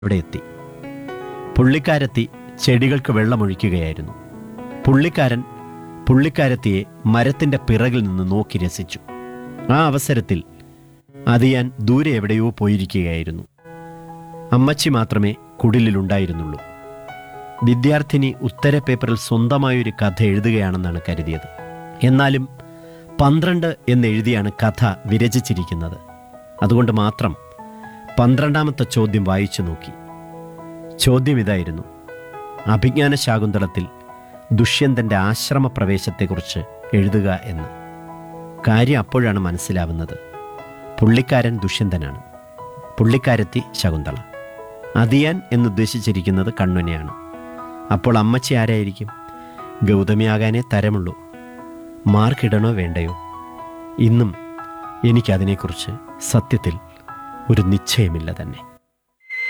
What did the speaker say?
ഇവിടെ എത്തി പുള്ളിക്കാരത്തി ചെടികൾക്ക് വെള്ളമൊഴിക്കുകയായിരുന്നു പുള്ളിക്കാരൻ പുള്ളിക്കാരത്തിയെ മരത്തിന്റെ പിറകിൽ നിന്ന് നോക്കി രസിച്ചു ആ അവസരത്തിൽ അതിയാൻ ദൂരെ എവിടെയോ പോയിരിക്കുകയായിരുന്നു അമ്മച്ചി മാത്രമേ കുടിലിലുണ്ടായിരുന്നുള്ളൂ വിദ്യാർത്ഥിനി ഉത്തര പേപ്പറിൽ സ്വന്തമായൊരു കഥ എഴുതുകയാണെന്നാണ് കരുതിയത് എന്നാലും പന്ത്രണ്ട് എന്നെഴുതിയാണ് കഥ വിരചിച്ചിരിക്കുന്നത് അതുകൊണ്ട് മാത്രം പന്ത്രണ്ടാമത്തെ ചോദ്യം വായിച്ചു നോക്കി ചോദ്യം ഇതായിരുന്നു അഭിജ്ഞാന ശാകുന്തളത്തിൽ ദുഷ്യന്തന്റെ ആശ്രമ പ്രവേശത്തെക്കുറിച്ച് എഴുതുക എന്ന് കാര്യം അപ്പോഴാണ് മനസ്സിലാവുന്നത് പുള്ളിക്കാരൻ ദുഷ്യന്തനാണ് പുള്ളിക്കാരത്തി ശകുന്തള അതിയാൻ എന്നുദ്ദേശിച്ചിരിക്കുന്നത് കണ്ണുനെയാണ് അപ്പോൾ അമ്മച്ചി ആരായിരിക്കും ഗൗതമിയാകാനേ തരമുള്ളൂ മാർക്കിടണോ വേണ്ടയോ ഇന്നും എനിക്കതിനെക്കുറിച്ച് സത്യത്തിൽ ഒരു നിശ്ചയമില്ല തന്നെ